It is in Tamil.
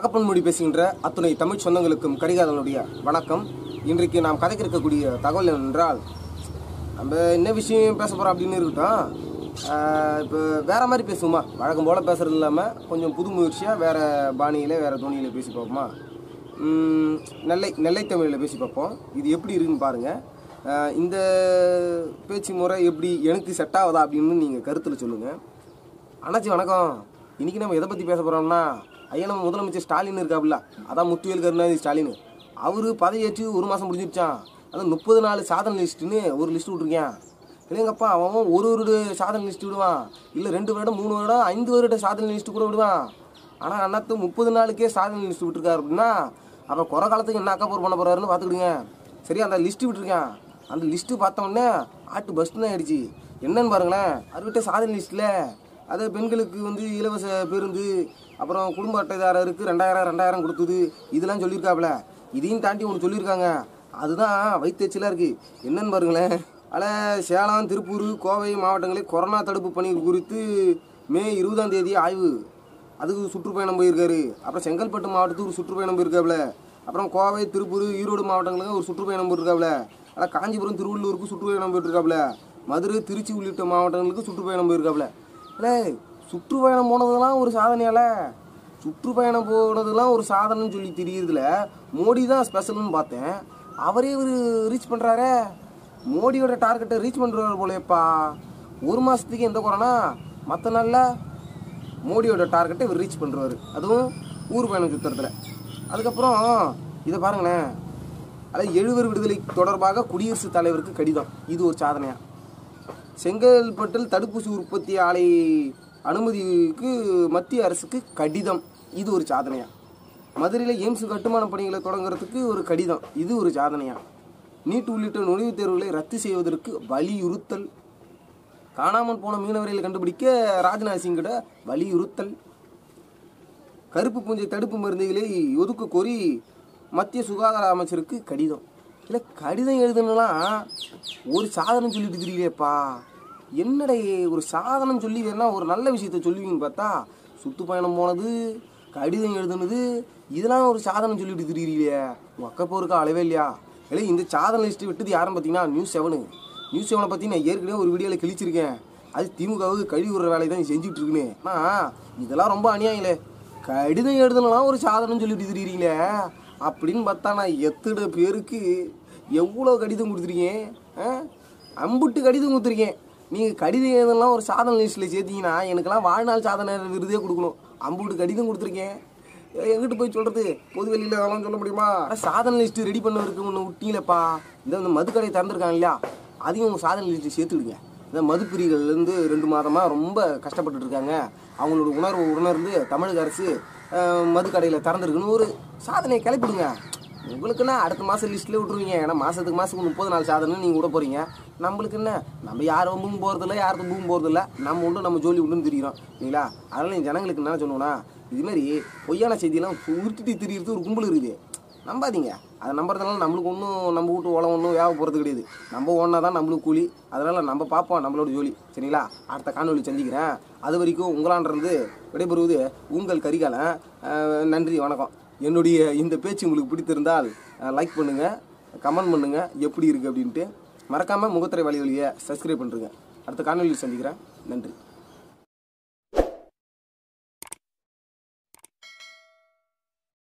தகப்பன் மொழி பேசுகின்ற அத்துணை தமிழ் சொந்தங்களுக்கும் கரிகாலனுடைய வணக்கம் இன்றைக்கு நாம் கதைக்க இருக்கக்கூடிய தகவல் என்னென்றால் நம்ம என்ன விஷயம் பேச போகிறோம் அப்படின்னு இருக்கட்டும் இப்போ வேற மாதிரி பேசுவோமா வழக்கம் போல் பேசுறது இல்லாமல் கொஞ்சம் புது முயற்சியாக வேற பாணியில் வேற துணியில் பேசி பார்ப்போமா உம், நெல்லை நெல்லை தமிழில் பேசி பார்ப்போம் இது எப்படி இருக்குன்னு பாருங்கள் இந்த பேச்சு முறை எப்படி எனக்கு செட் ஆகுதா அப்படின்னு நீங்கள் கருத்தில் சொல்லுங்கள் அண்ணாச்சி வணக்கம் இன்னைக்கு நம்ம எதை பற்றி பேச போகிறோம்னா ஐயா நம்ம முதலமைச்சர் ஸ்டாலின் இருக்காப்புல அதான் முத்துவேல் கருணாநிதி ஸ்டாலின் அவரு பதவியேற்று ஒரு மாதம் முடிஞ்சிருச்சான் அதான் முப்பது நாலு சாதனை லிஸ்ட்டுன்னு ஒரு லிஸ்ட் விட்ருக்கேன் இல்லைங்கப்பா அவன் அவன் ஒரு ஒரு சாதனை லிஸ்ட் விடுவான் இல்லை ரெண்டு வருடம் மூணு வருடம் ஐந்து வருட சாதனை லிஸ்ட் கூட விடுவான் ஆனால் அண்ணாத்து முப்பது நாளுக்கே சாதனை லிஸ்ட் விட்டுருக்காரு அப்படின்னா அப்புறம் குறை காலத்துக்கு என்ன அக்கா பண்ண போகிறாருன்னு பார்த்துக்கிடுங்க சரி அந்த லிஸ்ட்டு விட்டுருக்கேன் அந்த லிஸ்ட்டு பார்த்த உடனே ஆட்டு பஸ்ட்டு ஆயிடுச்சு என்னன்னு பாருங்களேன் அறுவிட்ட சாதனை லிஸ்ட்டில் அது பெண்களுக்கு வந்து இலவச பேருந்து அப்புறம் குடும்ப அட்டைதாரருக்கு ரெண்டாயிரம் ரெண்டாயிரம் கொடுத்தது இதெல்லாம் சொல்லியிருக்காப்புல இதையும் தாண்டி ஒன்று சொல்லியிருக்காங்க அதுதான் வைத்தறிச்சலாக இருக்குது என்னன்னு பாருங்களேன் அதில் சேலம் திருப்பூர் கோவை மாவட்டங்களில் கொரோனா தடுப்பு பணி குறித்து மே இருபதாம் தேதி ஆய்வு அதுக்கு சுற்றுப்பயணம் போயிருக்காரு அப்புறம் செங்கல்பட்டு மாவட்டத்துக்கு ஒரு சுற்றுப்பயணம் போயிருக்காப்புல அப்புறம் கோவை திருப்பூர் ஈரோடு மாவட்டங்களுக்கு ஒரு சுற்றுப்பயணம் போயிருக்காப்புல அதான் காஞ்சிபுரம் திருவள்ளூருக்கு சுற்றுப்பயணம் போயிருக்காப்புல மதுரை திருச்சி உள்ளிட்ட மாவட்டங்களுக்கு சுற்றுப்பயணம் போயிருக்காப்புல இல்லை சுற்றுப்பயணம் போனதெல்லாம் ஒரு சாதனையால சுற்றுப்பயணம் போனதெல்லாம் ஒரு சாதனைன்னு சொல்லி தெரியுதுல மோடி தான் ஸ்பெஷல்னு பார்த்தேன் அவரே இவர் ரீச் பண்ணுறாரே மோடியோட டார்கெட்டை ரீச் பண்ணுறாரு போலேப்பா ஒரு மாதத்துக்கு எந்த குறைனா மற்ற நாளில் மோடியோட டார்கெட்டை இவர் ரீச் பண்ணுறாரு அதுவும் ஊர் பயணம் சுத்துறதுல அதுக்கப்புறம் இதை பாருங்களேன் அதாவது எழுவர் விடுதலை தொடர்பாக குடியரசுத் தலைவருக்கு கடிதம் இது ஒரு சாதனையா செங்கல்பட்டில் தடுப்பூசி உற்பத்தி ஆலை அனுமதிக்கு மத்திய அரசுக்கு கடிதம் இது ஒரு சாதனையா மதுரையில் எய்ம்ஸ் கட்டுமான பணிகளை தொடங்குறதுக்கு ஒரு கடிதம் இது ஒரு சாதனையா நீட் உள்ளிட்ட நுழைவுத் தேர்வுகளை ரத்து செய்வதற்கு வலியுறுத்தல் காணாமல் போன மீனவர்களை கண்டுபிடிக்க ராஜ்நாத் சிங்கிட வலியுறுத்தல் கருப்பு பூஞ்சை தடுப்பு மருந்துகளை ஒதுக்க கோரி மத்திய சுகாதார அமைச்சருக்கு கடிதம் இல்லை கடிதம் எழுதுனலாம் ஒரு சாதனை சொல்லிட்டு தெரியலையேப்பா என்னடே ஒரு சாதனம் சொல்லி வேணா ஒரு நல்ல விஷயத்த சொல்லுவீங்கன்னு பார்த்தா சுற்றுப்பயணம் போனது கடிதம் எழுதுனது இதெல்லாம் ஒரு சாதனை சொல்லிட்டு திரியிறியே உங்கள் அக்கா போருக்கா அளவே இல்லையா இல்லை இந்த சாதனை லிஸ்ட்டு விட்டது யாரும் பார்த்தீங்கன்னா நியூஸ் செவனு நியூஸ் செவனை பற்றி நான் ஏற்கனவே ஒரு வீடியோவில் கிழிச்சிருக்கேன் அது திமுகவுக்கு கழுவி விடுற வேலையை தான் செஞ்சுட்டு இருக்குன்னு ஆனால் இதெல்லாம் ரொம்ப அநியாயங்களே கடிதம் எழுதலாம் ஒரு சாதனைன்னு சொல்லிட்டு திரியிறீங்களே அப்படின்னு பார்த்தா நான் எத்தனை பேருக்கு எவ்வளோ கடிதம் கொடுத்துருக்கீங்க ஆ? அம்புட்டு கடிதம் கொடுத்துருக்கேன் நீங்கள் கடிதம் எழுதலாம் ஒரு சாதனை லிஸ்ட்டில் சேர்த்தீங்கன்னா எனக்கெல்லாம் வாழ்நாள் சாதனை விருதே கொடுக்கணும் அம்புட்டு கடிதம் கொடுத்துருக்கேன் எங்கிட்டு போய் சொல்கிறது பொது வெளியில் அதெல்லாம் சொல்ல முடியுமா ஆனா, சாதனை லிஸ்ட்டு ரெடி பண்ணவருக்கு ஒன்று விட்டீங்களேப்பா இந்த இந்த மதுக்கடை திறந்துருக்காங்க இல்லையா அதையும் உங்கள் சாதனை லிஸ்ட்டு சேர்த்துடுங்க இந்த மதுப்பிரிகள்லேருந்து ரெண்டு மாதமாக ரொம்ப கஷ்டப்பட்டுட்டு இருக்காங்க அவங்களோட உணர்வு உணர்ந்து தமிழக அரசு அஹ், மதுக்கடையில் திறந்துருக்குன்னு ஒரு சாதனையை கிளப்பிடுங்க உங்களுக்குன்னா அடுத்த மாதம் லிஸ்ட்டில் விட்ருவீங்க ஏன்னா மாதத்துக்கு மாதத்துக்கு முப்பது நாள் சாதனை நீங்கள் விட போகிறீங்க நம்மளுக்கு என்ன நம்ம யார் வம்பும் போகிறதில்ல யாருக்கும் பூவும் போகிறதில்ல நம்ம உண்டு நம்ம ஜோலி உண்டுன்னு தெரிகிறோம் இல்லைங்களா அதனால் இந்த ஜனங்களுக்கு என்ன சொல்லணும்னா இதுமாரி பொய்யான செய்தியெல்லாம் உருட்டிட்டு திரியிறது ஒரு கும்பல் இருக்குது நம்பாதீங்க அதை நம்புறதுனால நம்மளுக்கு ஒன்றும் நம்ம வீட்டு உலம் ஒன்றும் வேக போகிறது கிடையாது நம்ம ஒன்றா தான் நம்மளுக்கு கூலி அதனால் நம்ம பார்ப்போம் நம்மளோட ஜோலி சரிங்களா அடுத்த காணொலி சந்திக்கிறேன் அது வரைக்கும் உங்களான்றது விடைபெறுவது உங்கள் கரிகாலன் அஹ், நன்றி வணக்கம் என்னுடைய இந்த பேச்சு உங்களுக்கு பிடித்திருந்தால் லைக் பண்ணுங்கள் கமெண்ட் பண்ணுங்கள் எப்படி இருக்குது அப்படின்ட்டு மறக்காமல் முகத்திரை வழி வழியை சப்ஸ்கிரைப் பண்ணுறேங்க அடுத்த காணொலியில் சந்திக்கிறேன் நன்றி